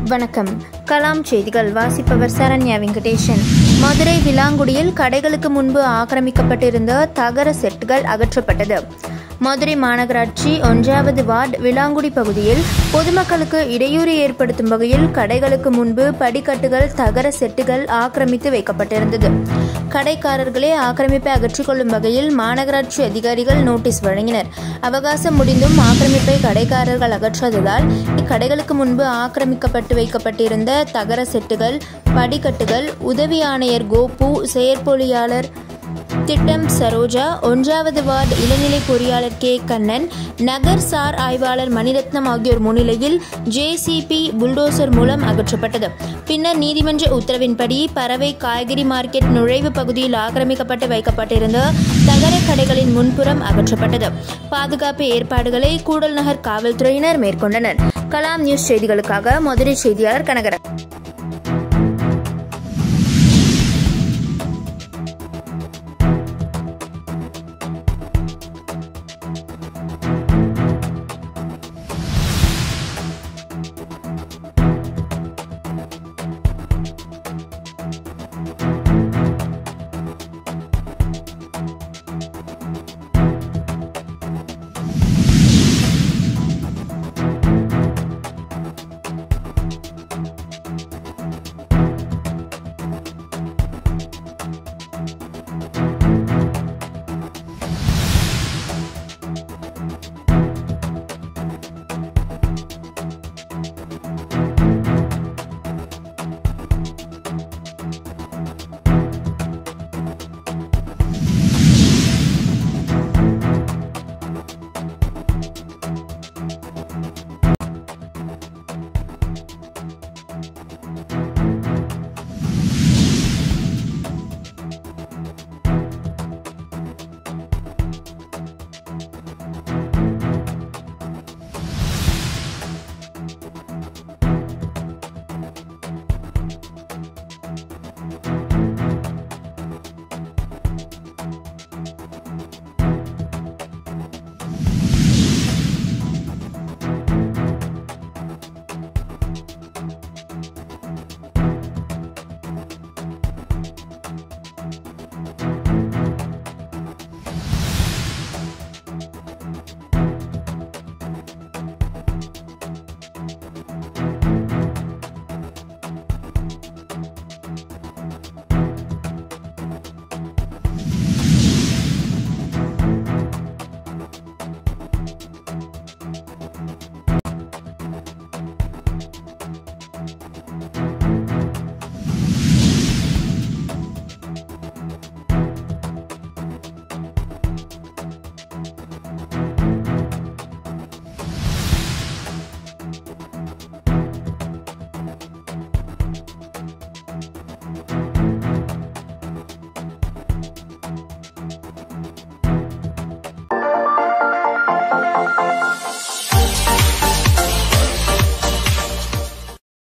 வணக்கம் கலாம் செய்திகள் வாசிப்பவர் சரண்யா வெங்கடேசன் மதுரை விலாங்குடியில் கடைகளுக்கு முன்பு ஆக்கிரமிக்கப்பட்டிருந்த தகர செட்டுகள் அகற்றப்பட்டது மதுரை மாநகராட்சி ஒன்றாவது வார்டு விலாங்குடி பகுதியில் பொதுமக்களுக்கு இடையூறு ஏற்படுத்தும் வகையில் கடைகளுக்கு முன்பு படிக்கட்டுகள் தகர செட்டுகள் ஆக்கிரமித்து வைக்கப்பட்டிருந்தது கடைக்காரர்களே ஆக்கிரமிப்பை அகற்றிக் கொள்ளும் வகையில் மாநகராட்சி அதிகாரிகள் நோட்டீஸ் வழங்கினர் அவகாசம் முடிந்தும் ஆக்கிரமிப்பை கடைக்காரர்கள் அகற்றாததால் இக்கடைகளுக்கு முன்பு ஆக்கிரமிக்கப்பட்டு வைக்கப்பட்டிருந்த தகர செட்டுகள் படிக்கட்டுகள் உதவி ஆணையர் கோபு செயற்பொழியாளர் திட்டம் சரோஜா ஒன்றாவது வார்டு இளநிலை பொறியாளர் கே கண்ணன் நகர் சார் ஆய்வாளர் மணிரத்னம் ஆகியோர் முன்னிலையில் ஜேசிபி புல்டோசர் மூலம் அகற்றப்பட்டது பின்னர் நீதிமன்ற உத்தரவின்படி பறவை காய்கறி மார்க்கெட் நுழைவு பகுதியில் ஆக்கிரமிக்கப்பட்டு வைக்கப்பட்டிருந்த தகர கடைகளின் முன்புறம் அகற்றப்பட்டது பாதுகாப்பு ஏற்பாடுகளை கூடல் நகர் காவல்துறையினர் மேற்கொண்டனர் கலாம் நியூஸ் செய்திகளுக்காக மதுரை செய்தியாளர் கனகரன்